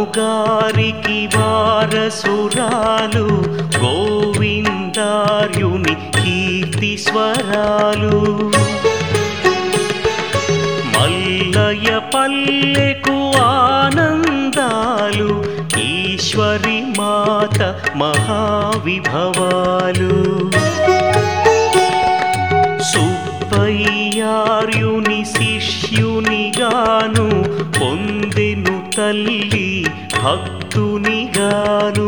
గారికి వారసురాలు గోవిందార్యుని కీర్తి స్వరాలు మల్లయ పల్లెకు ఆనందాలు ఈశ్వరి మాత మహావిభవాలు సుబ్బయ్యార్యుని శిష్యునిగాను పొందెను తల్లి భక్తునిగాను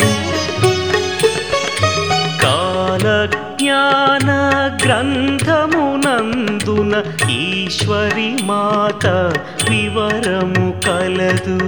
కాలజ్ఞాన గ్రంథమునందున ఈశ్వరి మాత వివరము కలదు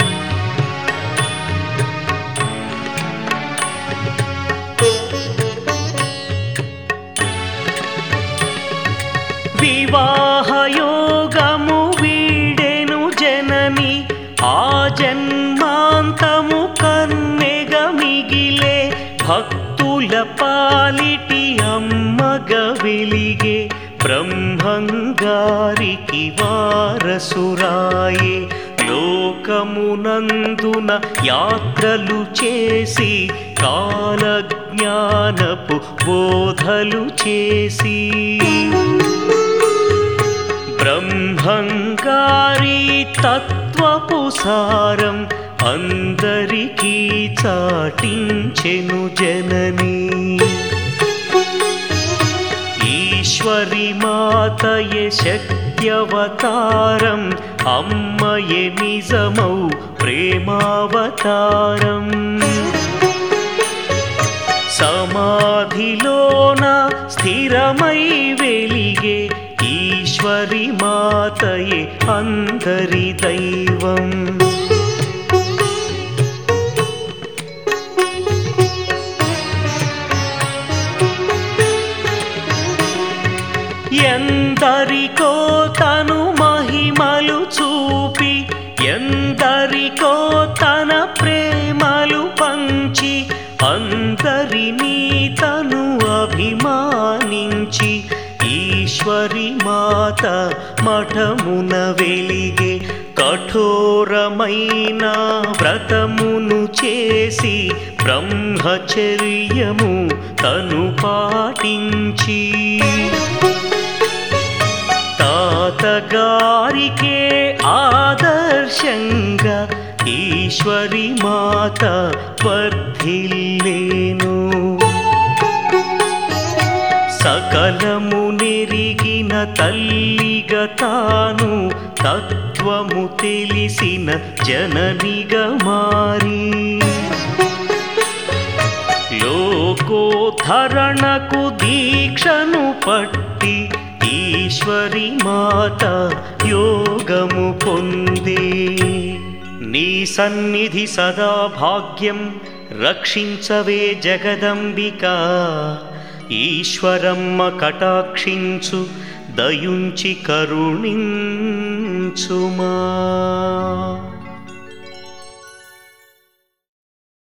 వివాహయోగము వీడెను జనని ఆ జన్మాంతము కన్నెగ మిగిలే భక్తుల పాలిటి అమ్మగ వెలిగే బ్రహ్మంగారికి వారసురాయే లోకమునందున యాత్రలు చేసి కాలజ్ఞానపు బోధలు చేసి బ్రహ్మంగారి తత్వపు సారం అందరికీ చాటించెను జనని ఈశ్వరి మాతయే శక్త్యవతారం అమ్మయే నిజమౌ ప్రేమావతారం సమాధిలోన స్థిరమై వెలిగే ఈశ్వరి మాతయే అందరి దైవం ఎందరికో తను మహిమలు చూపి ఎందరికో తన ప్రేమలు పంచి అందరినీ తను అభిమానించి ఈశ్వరి మాత మఠమున వెలిగే కఠోరమైన వ్రతమును చేసి బ్రహ్మచర్యము తను పాటించి తాతగారికే ఆదర్శంగా ఈశ్వరి మాత వర్ధిల్లేను సకలము నెరిగిన తల్లిగా తాను తత్వము తెలిసిన జననిగా మారి లోకోద్ధరణకు దీక్షను పట్టి ఈశ్వరి మాత యోగము పొందే నీ సన్నిధి సదా భాగ్యం రక్షించవే జగదంబిక ఈశ్వరమ్మ కటాక్షించు దయుంచి కరుణించుమా